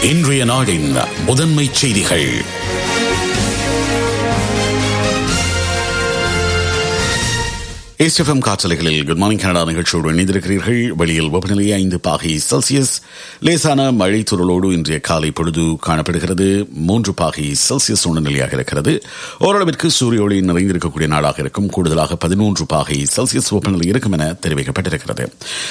இன்றைய நாடின் முதன்மை செய்திகள் எஸ்எஃப்எம் காற்றலைகளில் குட் மார்னிங் கனடா நிகழ்ச்சியோடு இணைந்திருக்கிறீர்கள் வெளியில் வெப்பநிலை ஐந்து பாகை செல்சியஸ் லேசான மழை துறளோடு இன்றைய காலை பொழுது காணப்படுகிறது மூன்று பாகை செல்சியஸ் உணர்நிலையாக இருக்கிறது ஓரளவிற்கு சூரிய ஒளி நிறைந்திருக்கக்கூடிய நாளாக இருக்கும் கூடுதலாக பதிமூன்று பாகை செல்சியஸ் வெப்பநிலை இருக்கும் என தெரிவிக்கப்பட்டிருக்கிறது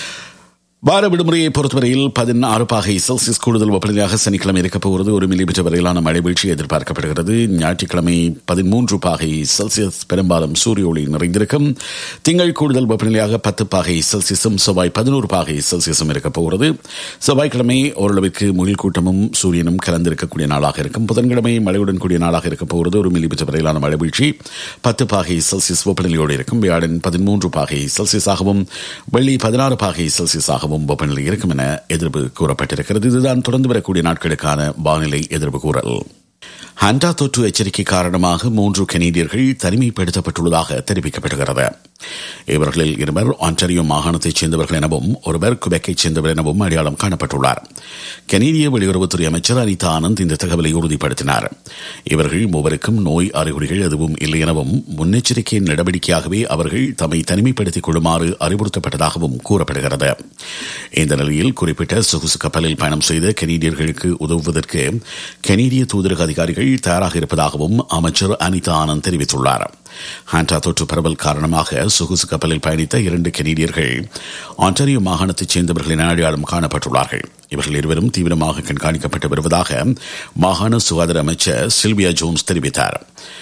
வார விடுமுறையை பொறுத்தவரையில் பதினாறு பாகை செல்சியஸ் கூடுதல் வெப்பநிலையாக சனிக்கிழமை இருக்கப் போகிறது ஒரு மில்லிமீட்டர் வரையிலான மழை வீழ்ச்சி எதிர்பார்க்கப்படுகிறது ஞாயிற்றுக்கிழமை பதிமூன்று பாகை செல்சியஸ் பெரும்பாலும் சூரிய ஒளி நிறைந்திருக்கும் திங்கள் கூடுதல் வெப்பநிலையாக பத்து பாகை செல்சியஸும் செவ்வாய் பதினோரு பாகை செல்சியஸும் இருக்கப் போகிறது செவ்வாய்க்கிழமை ஓரளவிற்கு முகில் கூட்டமும் சூரியனும் கலந்திருக்கக்கூடிய நாளாக இருக்கும் புதன்கிழமை மழையுடன் கூடிய நாளாக இருக்கப் போகிறது ஒரு மில்லிமீட்டர் வரையிலான மழை வீழ்ச்சி பத்து பாகை செல்சியஸ் வெப்பநிலையோடு இருக்கும் வியாழன் பதிமூன்று பாகை செல்சியஸாகவும் வெள்ளி பதினாறு பாகை செல்சியஸாகவும் ஆகவும் வெப்பநிலை இருக்கும் என எதிர்ப்பு கூறப்பட்டிருக்கிறது இதுதான் தொடர்ந்து வரக்கூடிய நாட்களுக்கான வானிலை எதிர்ப்பு கூறல் ஹண்டா தொற்று எச்சரிக்கை காரணமாக மூன்று கனேடியர்கள் தனிமைப்படுத்தப்பட்டுள்ளதாக தெரிவிக்கப்படுகிறது இவர்களில் இருவர் ஆன்டரியோ மாகாணத்தைச் சேர்ந்தவர்கள் எனவும் ஒருவர் குபெக்கைச் சேர்ந்தவர் எனவும் அடையாளம் காணப்பட்டுள்ளார் கனேடிய வெளியுறவுத்துறை அமைச்சர் அனிதா ஆனந்த் இந்த தகவலை உறுதிப்படுத்தினார் இவர்கள் மூவருக்கும் நோய் அறிகுறிகள் எதுவும் இல்லை எனவும் முன்னெச்சரிக்கை நடவடிக்கையாகவே அவர்கள் தம்மை தனிமைப்படுத்திக் கொள்ளுமாறு அறிவுறுத்தப்பட்டதாகவும் கூறப்படுகிறது இந்த நிலையில் குறிப்பிட்ட சொகுசு கப்பலில் பயணம் செய்த கனேடியர்களுக்கு உதவுவதற்கு கனேடிய தூதரக அதிகாரிகள் தயாராக இருப்பதாகவும் அமைச்சர் அனிதா ஆனந்த் தெரிவித்துள்ளார் ஹாண்டா தொற்று பரவல் காரணமாக சொகுசு கப்பலில் பயணித்த இரண்டு கனேடியர்கள் ஆன்டரியோ மாகாணத்தைச் சேர்ந்தவர்கள் என அடையாளம் காணப்பட்டுள்ளார்கள் இவர்கள் இருவரும் தீவிரமாக கண்காணிக்கப்பட்டு வருவதாக மாகாண சுகாதார அமைச்சர் சில்வியா ஜோன்ஸ் தெரிவித்தார்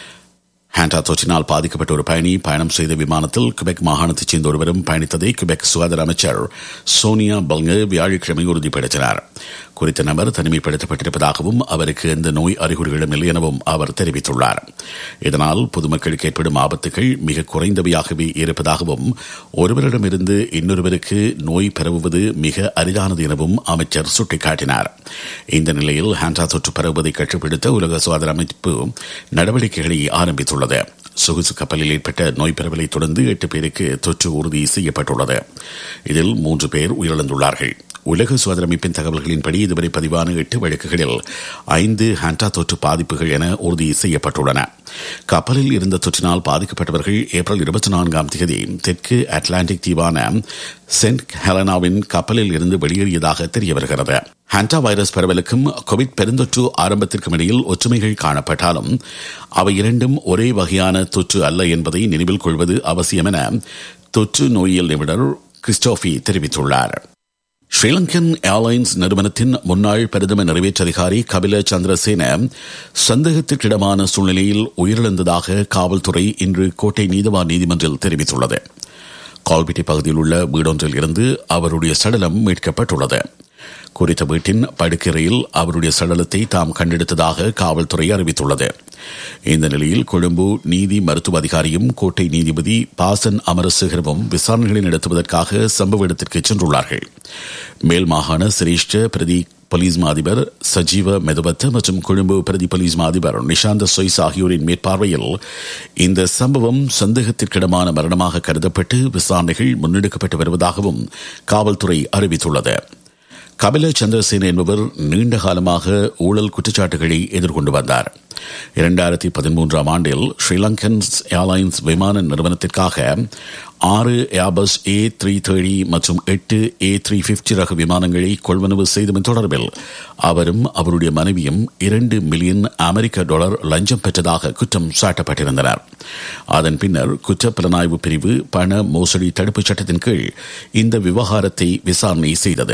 ஹேண்டா தொற்றினால் பாதிக்கப்பட்ட ஒரு பயணி பயணம் செய்த விமானத்தில் கிபெக் மாகாணத்தைச் சேர்ந்த ஒருவரும் பயணித்ததை கிபெக் சுகாதார அமைச்சர் சோனியா பல்கு வியாழக்கிழமை உறுதிப்படுத்தினார் குறித்த நபர் தனிமைப்படுத்தப்பட்டிருப்பதாகவும் அவருக்கு எந்த நோய் அறிகுறிகளும் இல்லை எனவும் அவர் தெரிவித்துள்ளார் இதனால் பொதுமக்களுக்கு ஏற்படும் ஆபத்துகள் மிக குறைந்தவையாகவே இருப்பதாகவும் ஒருவரிடமிருந்து இன்னொருவருக்கு நோய் பரவுவது மிக அரிதானது எனவும் அமைச்சர் சுட்டிக்காட்டினார் இந்த நிலையில் ஹேண்டா தொற்று பரவுவதை கட்டுப்படுத்த உலக சுகாதார அமைப்பு நடவடிக்கைகளை ஆரம்பித்துள்ளது சொகுசு கப்பலில் ஏற்பட்ட நோய் பரவலை தொடர்ந்து எட்டு பேருக்கு தொற்று உறுதி செய்யப்பட்டுள்ளது இதில் மூன்று பேர் உயிரிழந்துள்ளார்கள் உலக சுகாதார அமைப்பின் தகவல்களின்படி இதுவரை பதிவான எட்டு வழக்குகளில் ஐந்து ஹாண்டா தொற்று பாதிப்புகள் என உறுதி செய்யப்பட்டுள்ளன கப்பலில் இருந்த தொற்றினால் பாதிக்கப்பட்டவர்கள் ஏப்ரல் இருபத்தி நான்காம் தேதி தெற்கு அட்லாண்டிக் தீவான சென்ட் ஹெலனாவின் கப்பலில் இருந்து வெளியேறியதாக தெரிய வருகிறது ஹாண்டா வைரஸ் பரவலுக்கும் கோவிட் பெருந்தொற்று ஆரம்பத்திற்கும் இடையில் ஒற்றுமைகள் காணப்பட்டாலும் அவை இரண்டும் ஒரே வகையான தொற்று அல்ல என்பதை நினைவில் கொள்வது அவசியம் என தொற்று நோயியல் நிபுணர் கிறிஸ்டோபி தெரிவித்துள்ளார் ஸ்ரீலங்கன் ஏர்லைன்ஸ் நிறுவனத்தின் முன்னாள் பிரதம நிறைவேற்று அதிகாரி கபில சந்திரசேன சந்தேகத்திற்கிடமான சூழ்நிலையில் உயிரிழந்ததாக காவல்துறை இன்று கோட்டை நீதவான் நீதிமன்றில் தெரிவித்துள்ளது கால்பிட்டி பகுதியில் உள்ள வீடொன்றில் இருந்து அவருடைய சடலம் மீட்கப்பட்டுள்ளது குறித்த வீட்டின் படுக்கையில் அவருடைய சடலத்தை தாம் கண்டெடுத்ததாக காவல்துறை அறிவித்துள்ளது இந்த நிலையில் கொழும்பு நீதி மருத்துவ அதிகாரியும் கோட்டை நீதிபதி பாசன் அமரசேகரவும் விசாரணைகளை நடத்துவதற்காக சம்பவ இடத்திற்கு சென்றுள்ளார்கள் மேல் மாகாண சிரேஷ்ட பிரதி போலீஸ் அதிபர் சஜீவ மெதவத்த மற்றும் கொழும்பு பிரதி போலீஸ் அதிபர் நிஷாந்த சொய்ஸ் ஆகியோரின் மேற்பார்வையில் இந்த சம்பவம் சந்தேகத்திற்கிடமான மரணமாக கருதப்பட்டு விசாரணைகள் முன்னெடுக்கப்பட்டு வருவதாகவும் காவல்துறை அறிவித்துள்ளது கபில சந்திரசேன என்பவர் நீண்ட காலமாக ஊழல் குற்றச்சாட்டுகளை எதிர்கொண்டு வந்தார் இரண்டாயிரத்தி பதிமூன்றாம் ஆண்டில் ஸ்ரீலங்கன் ஏர்லைன்ஸ் விமான நிறுவனத்திற்காக ஆறு ஏபஸ் ஏ த்ரீ தேர்ட்டி மற்றும் எட்டு ஏ த்ரீ பிப்டி ரக விமானங்களை கொள்வனவு செய்ததன் தொடர்பில் அவரும் அவருடைய மனைவியும் இரண்டு மில்லியன் அமெரிக்க டாலர் லஞ்சம் பெற்றதாக குற்றம் சாட்டப்பட்டிருந்தனர் அதன் பின்னர் குற்றப்புலனாய்வு பிரிவு பண மோசடி தடுப்புச் சட்டத்தின் கீழ் இந்த விவகாரத்தை விசாரணை செய்தது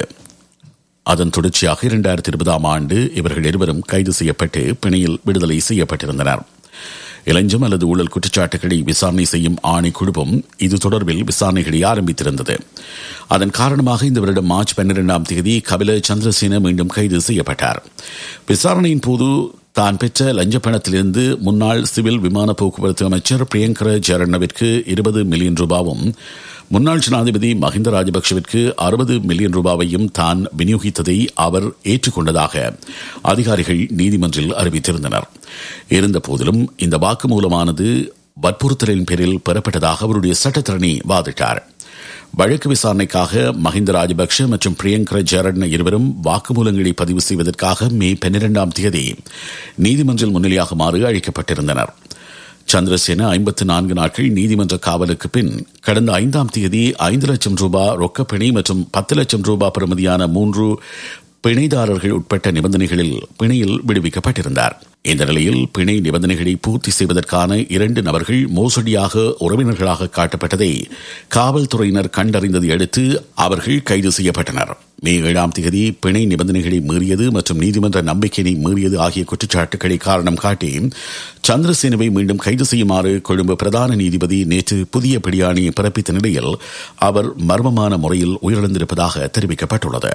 அதன் தொடர்ச்சியாக இரண்டாயிரத்தி இருபதாம் ஆண்டு இவர்கள் இருவரும் கைது செய்யப்பட்டு பிணையில் விடுதலை செய்யப்பட்டிருந்தனர் இளஞ்சம் அல்லது ஊழல் குற்றச்சாட்டுகளை விசாரணை செய்யும் ஆணைக்குழுவும் இது தொடர்பில் விசாரணைகளை ஆரம்பித்திருந்தது அதன் காரணமாக இந்த வருடம் மார்ச் பன்னிரெண்டாம் தேதி கபில சந்திரசேன மீண்டும் கைது செய்யப்பட்டார் விசாரணையின் போது தான் பெற்ற லஞ்ச பணத்திலிருந்து முன்னாள் சிவில் விமான போக்குவரத்து அமைச்சர் பிரியங்கர ஜெரண்ணவிற்கு இருபது மில்லியன் ரூபாவும் முன்னாள் ஜனாதிபதி மஹிந்த ராஜபக்சவிற்கு அறுபது மில்லியன் ரூபாவையும் தான் விநியோகித்ததை அவர் ஏற்றுக்கொண்டதாக அதிகாரிகள் நீதிமன்றில் அறிவித்திருந்தனர் இருந்தபோதிலும் இந்த வாக்குமூலமானது வற்புறுத்தலின் பேரில் பெறப்பட்டதாக அவருடைய சட்டத்தரணி வாதிட்டார் வழக்கு விசாரணைக்காக மஹிந்த ராஜபக்ஷ மற்றும் பிரியங்கர ஜெரட்ன இருவரும் வாக்குமூலங்களை பதிவு செய்வதற்காக மே பன்னிரெண்டாம் தேதி நீதிமன்றில் முன்னிலையாகுமாறு அழைக்கப்பட்டிருந்தனர் சந்திரசேன ஐம்பத்து நான்கு நாட்கள் நீதிமன்ற காவலுக்கு பின் கடந்த ஐந்தாம் தேதி ஐந்து லட்சம் ரூபாய் ரொக்கப்பிணை மற்றும் பத்து லட்சம் ரூபாய் பெறுமதியான மூன்று பிணைதாரர்கள் உட்பட்ட நிபந்தனைகளில் பிணையில் விடுவிக்கப்பட்டிருந்தார் இந்த நிலையில் பிணை நிபந்தனைகளை பூர்த்தி செய்வதற்கான இரண்டு நபர்கள் மோசடியாக உறவினர்களாக காட்டப்பட்டதை காவல்துறையினர் கண்டறிந்ததை அடுத்து அவர்கள் கைது செய்யப்பட்டனர் மே ஏழாம் தேதி பிணை நிபந்தனைகளை மீறியது மற்றும் நீதிமன்ற நம்பிக்கையை மீறியது ஆகிய குற்றச்சாட்டுகளை காரணம் காட்டி சந்திரசேனுவை மீண்டும் கைது செய்யுமாறு கொழும்பு பிரதான நீதிபதி நேற்று புதிய பிடியாணையை பிறப்பித்த நிலையில் அவர் மர்மமான முறையில் உயிரிழந்திருப்பதாக தெரிவிக்கப்பட்டுள்ளது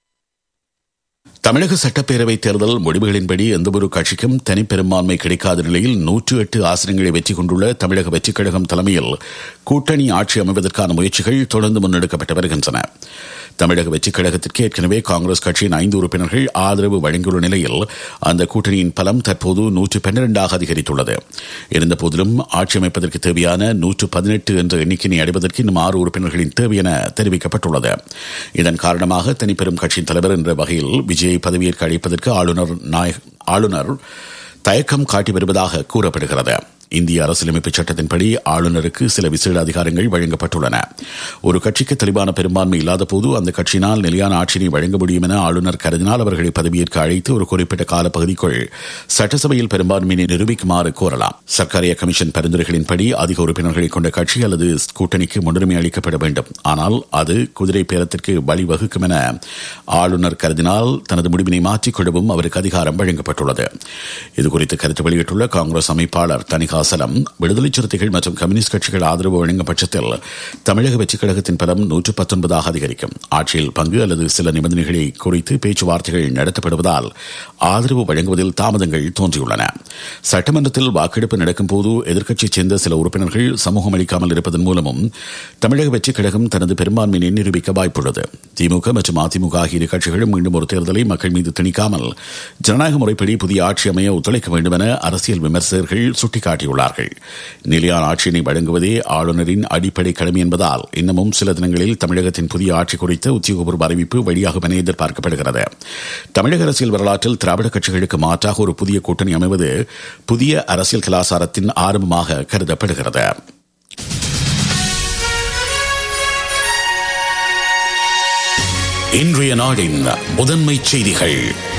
தமிழக சட்டப்பேரவைத் தேர்தல் முடிவுகளின்படி எந்தவொரு கட்சிக்கும் தனிப்பெரும்பான்மை கிடைக்காத நிலையில் நூற்று எட்டு ஆசனங்களை வெற்றி கொண்டுள்ள தமிழக வெற்றிக் கழகம் தலைமையில் கூட்டணி ஆட்சி அமைவதற்கான முயற்சிகள் தொடர்ந்து முன்னெடுக்கப்பட்டு வருகின்றன தமிழக வெற்றிக் கழகத்திற்கு ஏற்கனவே காங்கிரஸ் கட்சியின் ஐந்து உறுப்பினர்கள் ஆதரவு வழங்கியுள்ள நிலையில் அந்த கூட்டணியின் பலம் தற்போது நூற்று பன்னிரண்டாக அதிகரித்துள்ளது இருந்தபோதிலும் ஆட்சி அமைப்பதற்கு தேவையான நூற்று பதினெட்டு என்ற எண்ணிக்கையை அடைவதற்கு இன்னும் ஆறு உறுப்பினர்களின் தேவை என தெரிவிக்கப்பட்டுள்ளது இதன் காரணமாக தனிப்பெரும் கட்சியின் தலைவர் என்ற வகையில் விஜயை பதவியேற்க அழைப்பதற்கு ஆளுநர் ஆளுநர் தயக்கம் காட்டி வருவதாக கூறப்படுகிறது இந்திய அரசியலமைப்பு சட்டத்தின்படி ஆளுநருக்கு சில விசேட அதிகாரங்கள் வழங்கப்பட்டுள்ளன ஒரு கட்சிக்கு தெளிவான பெரும்பான்மை இல்லாத போது அந்த கட்சியினால் நிலையான ஆட்சியை வழங்க முடியும் என ஆளுநர் கருதினால் அவர்களை பதவியேற்க அழைத்து ஒரு குறிப்பிட்ட காலப்பகுதிக்குள் சட்டசபையில் பெரும்பான்மையை நிரூபிக்குமாறு கோரலாம் சர்க்காரிய கமிஷன் பரிந்துரைகளின்படி அதிக உறுப்பினர்களை கொண்ட கட்சி அல்லது கூட்டணிக்கு முன்னுரிமை அளிக்கப்பட வேண்டும் ஆனால் அது குதிரை பேரத்திற்கு வழிவகுக்கும் என ஆளுநர் கருதினால் தனது முடிவினை மாற்றிக்கொள்ளவும் அவருக்கு அதிகாரம் வழங்கப்பட்டுள்ளது இதுகுறித்து கருத்து வெளியிட்டுள்ள காங்கிரஸ் அமைப்பாளர் தனிகா அசலம் விடுதலை சிறுத்தைகள் மற்றும் கம்யூனிஸ்ட் கட்சிகள் ஆதரவு வழங்கும் பட்சத்தில் தமிழக வெற்றிக் கழகத்தின் பலம் நூற்று பத்தொன்பதாக அதிகரிக்கும் ஆட்சியில் பங்கு அல்லது சில நிபந்தனைகளை குறித்து பேச்சுவார்த்தைகள் நடத்தப்படுவதால் ஆதரவு வழங்குவதில் தாமதங்கள் தோன்றியுள்ளன சட்டமன்றத்தில் வாக்கெடுப்பு நடக்கும் போது எதிர்க்கட்சியைச் சேர்ந்த சில உறுப்பினர்கள் சமூகம் அளிக்காமல் இருப்பதன் மூலமும் தமிழக வெற்றிக் கழகம் தனது பெரும்பான்மையை நிரூபிக்க வாய்ப்புள்ளது திமுக மற்றும் அதிமுக ஆகிய இரு கட்சிகளும் மீண்டும் ஒரு தேர்தலை மக்கள் மீது திணிக்காமல் ஜனநாயக முறைப்படி புதிய ஆட்சி அமைய ஒத்துழைக்க வேண்டும் என அரசியல் விமர்சகர்கள் சுட்டிக்காட்டி காட்டியுள்ளார்கள் நிலையான ஆட்சியினை வழங்குவதே ஆளுநரின் அடிப்படை கடமை என்பதால் இன்னமும் சில தினங்களில் தமிழகத்தின் புதிய ஆட்சி குறித்த உத்தியோகபூர்வ அறிவிப்பு வெளியாகும் என எதிர்பார்க்கப்படுகிறது தமிழக அரசியல் வரலாற்றில் திராவிட கட்சிகளுக்கு மாற்றாக ஒரு புதிய கூட்டணி அமைவது புதிய அரசியல் கலாச்சாரத்தின் ஆரம்பமாக கருதப்படுகிறது இன்றைய நாடின் முதன்மை செய்திகள்